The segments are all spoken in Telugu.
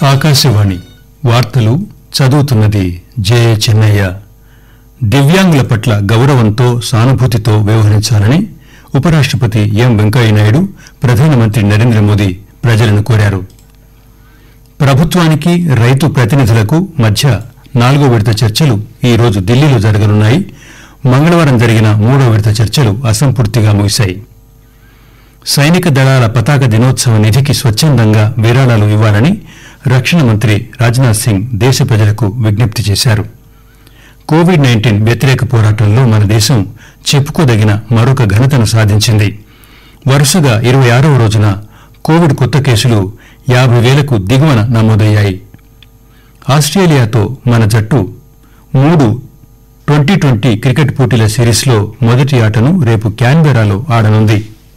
ఆకాశవాణి వార్తలు చదువుతున్నది జే చెన్నయ్య దివ్యాంగుల పట్ల గౌరవంతో సానుభూతితో వ్యవహరించాలని ఉపరాష్టపతి ఎం వెంకయ్యనాయుడు ప్రధానమంత్రి నరేంద్ర మోదీ ప్రజలను కోరారు ప్రభుత్వానికి రైతు ప్రతినిధులకు మధ్య నాలుగో విడత చర్చలు ఈ రోజు ఢిల్లీలో జరగనున్నాయి మంగళవారం జరిగిన మూడో విడత చర్చలు అసంపూర్తిగా ముగిశాయి సైనిక దళాల పతాక దినోత్సవ నిధికి స్వచ్చందంగా విరాళాలు ఇవ్వాలని రక్షణ మంత్రి రాజ్నాథ్ సింగ్ దేశ ప్రజలకు విజ్ఞప్తి చేశారు కోవిడ్ నైన్టీన్ వ్యతిరేక పోరాటంలో మన దేశం చెప్పుకోదగిన మరొక ఘనతను సాధించింది వరుసగా ఇరవై ఆరవ రోజున కోవిడ్ కొత్త కేసులు యాభై వేలకు దిగువన నమోదయ్యాయి ఆస్ట్రేలియాతో మన జట్టు మూడు ట్వంటీ ట్వంటీ క్రికెట్ పోటీల సిరీస్లో మొదటి ఆటను రేపు క్యాన్బెరాలో ఆడనుంది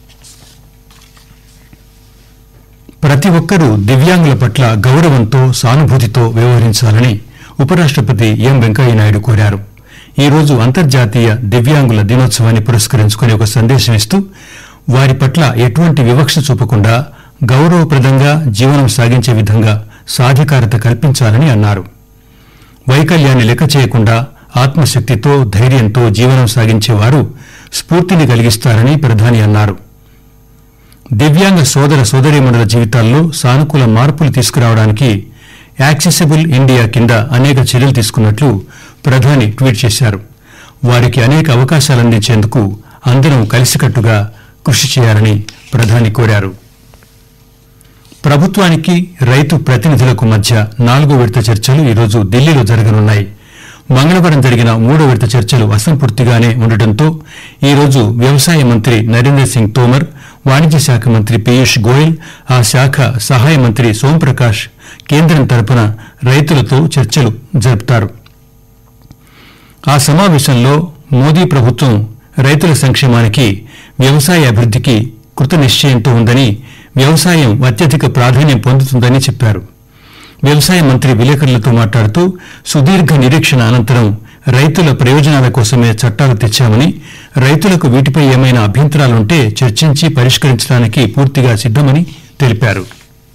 ప్రతి ఒక్కరూ దివ్యాంగుల పట్ల గౌరవంతో సానుభూతితో వ్యవహరించాలని ఉపరాష్టపతి ఎం వెంకయ్యనాయుడు కోరారు ఈ రోజు అంతర్జాతీయ దివ్యాంగుల దినోత్సవాన్ని పురస్కరించుకుని ఒక సందేశం ఇస్తూ వారి పట్ల ఎటువంటి వివక్ష చూపకుండా గౌరవప్రదంగా జీవనం సాగించే విధంగా సాధికారత కల్పించాలని అన్నారు వైకల్యాన్ని లెక్క చేయకుండా ఆత్మశక్తితో ధైర్యంతో జీవనం సాగించేవారు స్ఫూర్తిని కలిగిస్తారని ప్రధాని అన్నారు దివ్యాంగ సోదర సోదరీమణుల జీవితాల్లో సానుకూల మార్పులు తీసుకురావడానికి యాక్సెసిబుల్ ఇండియా కింద అనేక చర్యలు తీసుకున్నట్లు ప్రధాని ట్వీట్ చేశారు వారికి అనేక అవకాశాలు అందించేందుకు అందరం కలిసికట్టుగా కృషి చేయాలని ప్రధాని కోరారు ప్రభుత్వానికి రైతు ప్రతినిధులకు మధ్య నాలుగో విడత చర్చలు ఈరోజు ఢిల్లీలో జరగనున్నాయి మంగళవారం జరిగిన మూడో విడత చర్చలు అసంపూర్తిగానే ఉండటంతో ఈరోజు వ్యవసాయ మంత్రి నరేంద్ర సింగ్ తోమర్ వాణిజ్య శాఖ మంత్రి పీయూష్ గోయల్ ఆ శాఖ సహాయ మంత్రి సోంప్రకాష్ కేంద్రం తరపున రైతులతో చర్చలు జరుపుతారు ఆ సమావేశంలో మోదీ ప్రభుత్వం రైతుల సంక్షేమానికి వ్యవసాయ అభివృద్దికి కృత నిశ్చయంతో ఉందని వ్యవసాయం అత్యధిక ప్రాధాన్యం పొందుతుందని చెప్పారు వ్యవసాయ మంత్రి విలేకరులతో మాట్లాడుతూ సుదీర్ఘ నిరీక్షణ అనంతరం రైతుల ప్రయోజనాల కోసమే చట్టాలు తెచ్చామని రైతులకు వీటిపై ఏమైనా అభ్యంతరాలుంటే చర్చించి పరిష్కరించడానికి పూర్తిగా సిద్దమని తెలిపారు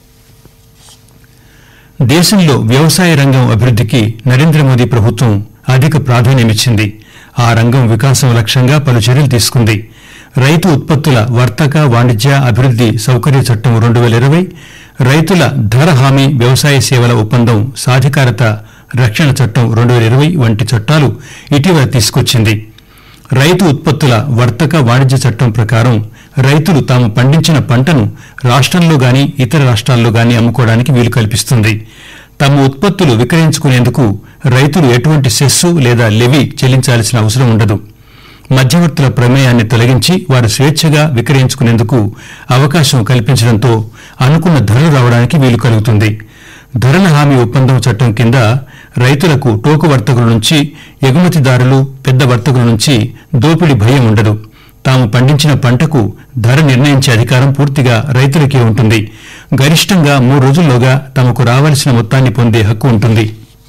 దేశంలో వ్యవసాయ రంగం అభివృద్దికి నరేంద్ర మోదీ ప్రభుత్వం అధిక ప్రాధాన్యమిచ్చింది ఆ రంగం వికాసం లక్ష్యంగా పలు చర్యలు తీసుకుంది రైతు ఉత్పత్తుల వర్తక వాణిజ్య అభివృద్ది సౌకర్య చట్టం రెండు వేల ఇరవై రైతుల ధర హామీ వ్యవసాయ సేవల ఒప్పందం సాధికారత రక్షణ చట్టం రెండు వేల ఇరవై వంటి చట్టాలు ఇటీవల తీసుకొచ్చింది రైతు ఉత్పత్తుల వర్తక వాణిజ్య చట్టం ప్రకారం రైతులు తాము పండించిన పంటను రాష్ట్రంలో గాని ఇతర రాష్ట్రాల్లో గాని అమ్ముకోవడానికి వీలు కల్పిస్తుంది తమ ఉత్పత్తులు విక్రయించుకునేందుకు రైతులు ఎటువంటి సెస్సు లేదా లెవీ చెల్లించాల్సిన అవసరం ఉండదు మధ్యవర్తుల ప్రమేయాన్ని తొలగించి వారు స్వేచ్ఛగా విక్రయించుకునేందుకు అవకాశం కల్పించడంతో అనుకున్న ధరలు రావడానికి వీలు కలుగుతుంది ధరల హామీ ఒప్పందం చట్టం కింద రైతులకు టోకు వర్తకుల నుంచి ఎగుమతిదారులు పెద్ద వర్తకుల నుంచి దోపిడీ భయం ఉండదు తాము పండించిన పంటకు ధర నిర్ణయించే అధికారం పూర్తిగా రైతులకే ఉంటుంది గరిష్టంగా మూడు రోజుల్లోగా తమకు రావాల్సిన మొత్తాన్ని పొందే హక్కు ఉంటుంది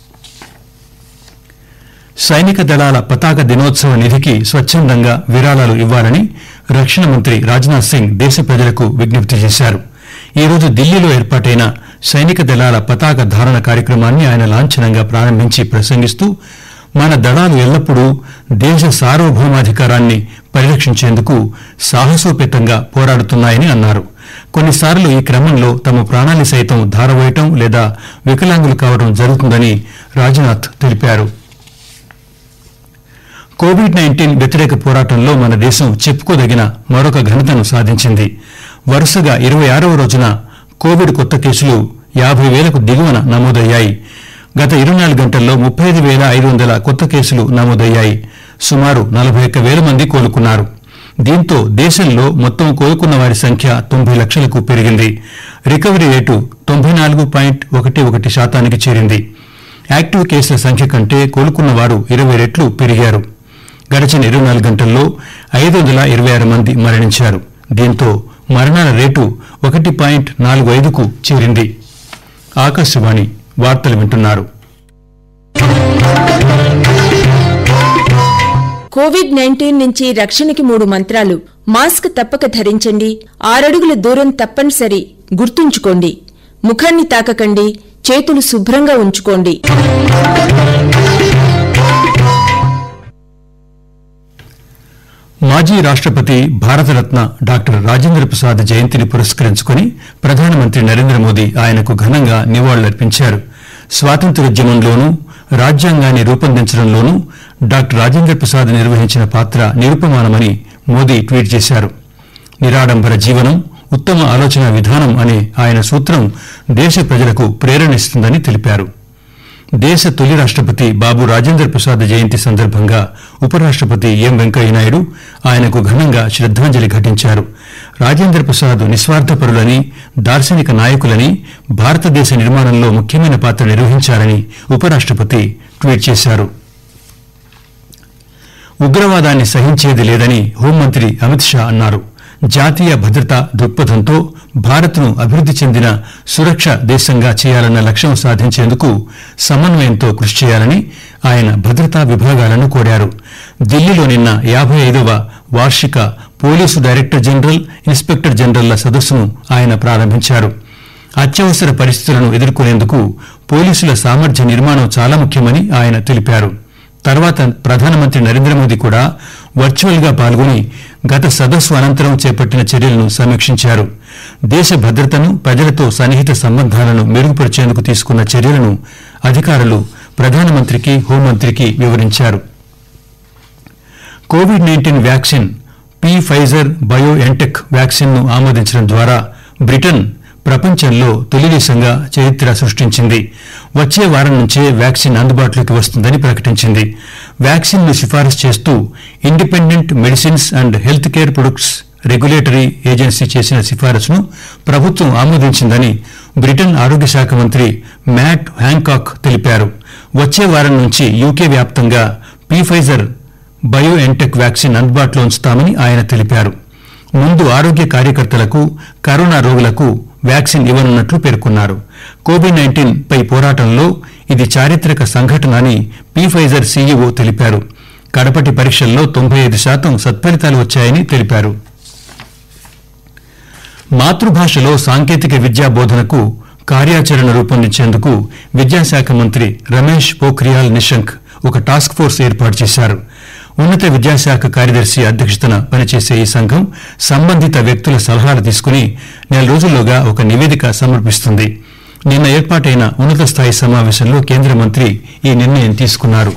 సైనిక దళాల పతాక దినోత్సవ నిధికి స్వచ్చందంగా విరాళాలు ఇవ్వాలని రక్షణ మంత్రి రాజ్నాథ్ సింగ్ దేశ ప్రజలకు విజ్ఞప్తి చేశారు ఈ రోజు ఢిల్లీలో ఏర్పాటైన సైనిక దళాల పతాక ధారణ కార్యక్రమాన్ని ఆయన లాంఛనంగా ప్రారంభించి ప్రసంగిస్తూ మన దళాలు ఎల్లప్పుడూ దేశ సార్వభౌమాధికారాన్ని పరిరక్షించేందుకు సాహసోపేతంగా పోరాడుతున్నాయని అన్నారు కొన్నిసార్లు ఈ క్రమంలో తమ ప్రాణాన్ని సైతం ధారవేయటం లేదా వికలాంగులు కావడం జరుగుతుందని రాజ్నాథ్ తెలిపారు కోవిడ్ నైన్టీన్ వ్యతిరేక పోరాటంలో మన దేశం చెప్పుకోదగిన మరొక ఘనతను సాధించింది వరుసగా ఇరవై ఆరవ రోజున కోవిడ్ కొత్త కేసులు యాభై వేలకు దిగువన నమోదయ్యాయి గత ఇరవై నాలుగు గంటల్లో ముప్పై ఐదు వేల ఐదు వందల కొత్త కేసులు నమోదయ్యాయి సుమారు నలభై ఒక్క వేల మంది కోలుకున్నారు దీంతో దేశంలో మొత్తం కోలుకున్న వారి సంఖ్య తొంభై లక్షలకు పెరిగింది రికవరీ రేటు తొంభై నాలుగు పాయింట్ ఒకటి ఒకటి శాతానికి చేరింది యాక్టివ్ కేసుల సంఖ్య కంటే కోలుకున్న వారు ఇరవై రెట్లు పెరిగారు గడిచిన ఇరవై నాలుగు గంటల్లో ఐదు వందల ఇరవై ఆరు మంది మరణించారు దీంతో మరణాల రేటు ఒకటి పాయింట్ నాలుగు ఐదుకు చేరింది ఆకాశవాణి వార్తలు వింటున్నారు కోవిడ్ నైన్టీన్ నుంచి రక్షణకి మూడు మంత్రాలు మాస్క్ తప్పక ధరించండి ఆరడుగుల దూరం తప్పనిసరి గుర్తుంచుకోండి ముఖాన్ని తాకకండి చేతులు శుభ్రంగా ఉంచుకోండి మాజీ రాష్ట్రపతి భారతరత్న డాక్టర్ రాజేంద్ర ప్రసాద్ జయంతిని పురస్కరించుకుని ప్రధానమంత్రి నరేంద్ర మోదీ ఆయనకు ఘనంగా నివాళులర్పించారు స్వాతంత్ర్యోద్యమంలోనూ రాజ్యాంగాన్ని రూపొందించడంలోనూ డాక్టర్ రాజేంద్ర ప్రసాద్ నిర్వహించిన పాత్ర నిరుపమానమని మోదీ ట్వీట్ చేశారు నిరాడంబర జీవనం ఉత్తమ ఆలోచన విధానం అనే ఆయన సూత్రం దేశ ప్రజలకు ప్రేరణిస్తుందని తెలిపారు దేశ తొలి రాష్ట్రపతి బాబు రాజేంద్ర ప్రసాద్ జయంతి సందర్భంగా ఉపరాష్ట్రపతి ఎం వెంకయ్యనాయుడు ఆయనకు ఘనంగా శ్రద్దాంజలి ఘటించారు రాజేంద్ర ప్రసాద్ నిస్వార్థపరులని దార్శనిక నాయకులని భారతదేశ నిర్మాణంలో ముఖ్యమైన పాత్ర నిర్వహించారని ఉపరాష్ట్రపతి ట్వీట్ చేశారు ఉగ్రవాదాన్ని సహించేది లేదని హోంమంత్రి అమిత్ షా అన్నారు జాతీయ భద్రతా దృక్పథంతో భారత్ను అభివృద్ది చెందిన సురక్ష దేశంగా చేయాలన్న లక్ష్యం సాధించేందుకు సమన్వయంతో కృషి చేయాలని ఆయన భద్రతా విభాగాలను కోరారు ఢిల్లీలో నిన్న యాభై ఐదవ వార్షిక పోలీసు డైరెక్టర్ జనరల్ ఇన్స్పెక్టర్ జనరల్ల సదస్సును ఆయన ప్రారంభించారు అత్యవసర పరిస్థితులను ఎదుర్కొనేందుకు పోలీసుల సామర్థ్య నిర్మాణం చాలా ముఖ్యమని ఆయన తెలిపారు తర్వాత ప్రధానమంత్రి నరేంద్ర మోదీ కూడా వర్చువల్ గా పాల్గొని గత సదస్సు అనంతరం చేపట్టిన చర్యలను సమీక్షించారు దేశ భద్రతను ప్రజలతో సన్నిహిత సంబంధాలను మెరుగుపరిచేందుకు తీసుకున్న చర్యలను అధికారులు ప్రధానమంత్రికి హోంమంత్రికి వివరించారు కోవిడ్ నైన్టీన్ వ్యాక్సిన్ పి ఫైజర్ బయో ఎంటెక్ వ్యాక్సిన్ ను ఆమోదించడం ద్వారా బ్రిటన్ ప్రపంచంలో తొలి దేశంగా చరిత్ర సృష్టించింది వచ్చే వారం నుంచే వ్యాక్సిన్ అందుబాటులోకి వస్తుందని ప్రకటించింది వ్యాక్సిన్ ను సిఫారసు చేస్తూ independent medicines and health care products regulatory agency చేసిన సిఫారసును ప్రభుత్వం ఆమోదించిందని బ్రిటన్ ఆరోగ్య శాఖ మంత్రి మ్యాట్ హ్యాంకాక్ తెలిపారు వచ్చే వారం నుంచి యూకే వ్యాప్తంగా పి ఫైజర్ బయో ఎంటెక్ వ్యాక్సిన్ అందుబాటులో ఉంచుతామని ఆయన తెలిపారు ముందు ఆరోగ్య కార్యకర్తలకు కరోనా రోగులకు వ్యాక్సిన్ ఇవ్వనున్నట్లు పేర్కొన్నారు కోవిడ్ నైన్టీన్ పై పోరాటంలో ఇది చారిత్రక సంఘటన అని పి ఫైజర్ సీఈఓ తెలిపారు కడపటి పరీక్షల్లో తొంభై ఐదు శాతం సత్ఫలితాలు వచ్చాయని తెలిపారు మాతృభాషలో సాంకేతిక విద్యా బోధనకు కార్యాచరణ రూపొందించేందుకు విద్యాశాఖ మంత్రి రమేష్ పోఖ్రియాల్ నిశంక్ ఒక టాస్క్ ఫోర్స్ ఏర్పాటు చేశారు ఉన్నత విద్యాశాఖ కార్యదర్శి అధ్యక్షతన పనిచేసే ఈ సంఘం సంబంధిత వ్యక్తుల సలహాలు తీసుకుని నెల రోజుల్లోగా ఒక నివేదిక సమర్పిస్తుంది నిన్న ఏర్పాటైన ఉన్నత స్థాయి సమావేశంలో కేంద్ర మంత్రి ఈ నిర్ణయం తీసుకున్నారు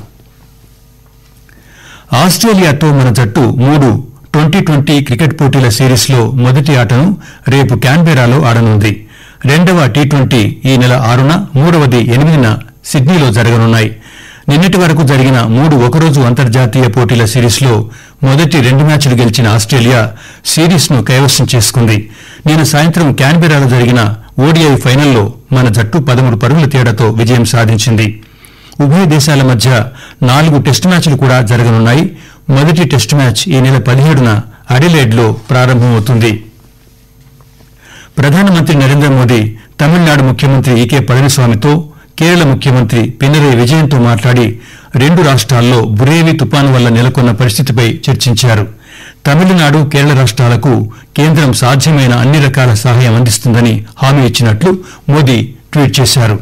ఆస్ట్రేలియాతో మన జట్టు మూడు ట్వంటీ ట్వంటీ క్రికెట్ పోటీల సిరీస్లో మొదటి ఆటను రేపు క్యాన్బెరాలో ఆడనుంది రెండవ టీ ట్వంటీ ఈ నెల ఆరున మూడవది ఎనిమిదిన సిడ్నీలో జరగనున్నాయి నిన్నటి వరకు జరిగిన మూడు ఒకరోజు అంతర్జాతీయ పోటీల సిరీస్లో మొదటి రెండు మ్యాచ్లు గెలిచిన ఆస్ట్రేలియా సిరీస్ను కైవసం చేసుకుంది నిన్న సాయంత్రం క్యాన్బెరాలో జరిగిన ఓడిఐ ఫైనల్లో మన జట్టు పదమూడు పరుగుల తేడాతో విజయం సాధించింది ఉభయ దేశాల మధ్య నాలుగు టెస్టు మ్యాచ్లు కూడా జరగనున్నాయి మొదటి టెస్టు మ్యాచ్ ఈ నెల పదిహేడున అడిలైడ్లో ప్రారంభమవుతుంది ప్రధానమంత్రి నరేంద్ర మోదీ తమిళనాడు ముఖ్యమంత్రి ఈకే పళనిస్వామితో కేరళ ముఖ్యమంత్రి పినరయి విజయన్తో మాట్లాడి రెండు రాష్ట్రాల్లో బురేవి తుపాను వల్ల నెలకొన్న పరిస్థితిపై చర్చించారు తమిళనాడు కేరళ రాష్ట్రాలకు కేంద్రం సాధ్యమైన అన్ని రకాల సహాయం అందిస్తుందని హామీ ఇచ్చినట్లు మోదీ ట్వీట్ చేశారు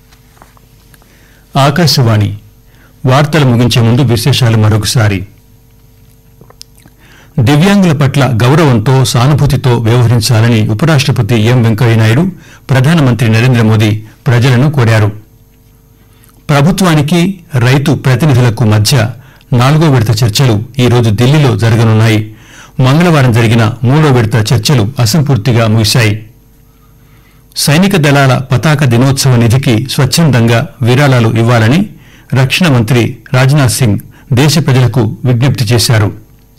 ఆకాశవాణి వార్తలు ముగించే ముందు విశేషాలు మరొకసారి దివ్యాంగుల పట్ల గౌరవంతో సానుభూతితో వ్యవహరించాలని ఉపరాష్ట్రపతి ఎం వెంకయ్యనాయుడు ప్రధానమంత్రి నరేంద్ర మోదీ ప్రజలను కోరారు ప్రభుత్వానికి రైతు ప్రతినిధులకు మధ్య నాలుగో విడత చర్చలు ఈ రోజు ఢిల్లీలో జరగనున్నాయి మంగళవారం జరిగిన మూడో విడత చర్చలు అసంపూర్తిగా ముగిశాయి సైనిక దళాల పతాక దినోత్సవ నిధికి స్వచ్ఛందంగా విరాళాలు ఇవ్వాలని రక్షణ మంత్రి రాజ్నాథ్ సింగ్ దేశ ప్రజలకు విజ్ఞప్తి చేశారు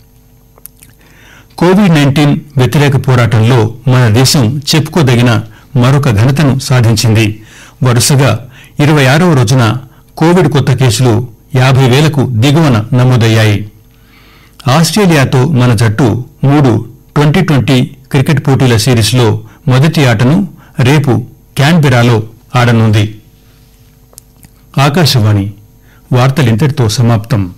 కోవిడ్ నైన్టీన్ వ్యతిరేక పోరాటంలో మన దేశం చెప్పుకోదగిన మరొక ఘనతను సాధించింది వరుసగా ఇరవై ఆరవ రోజున కోవిడ్ కొత్త కేసులు యాభై వేలకు దిగువన నమోదయ్యాయి ఆస్ట్రేలియాతో మన జట్టు మూడు ట్వంటీ ట్వంటీ క్రికెట్ పోటీల సిరీస్లో మొదటి ఆటను రేపు క్యాన్బెరాలో ఆడనుంది ఆకాశవాణి వార్తలింతటితో సమాప్తం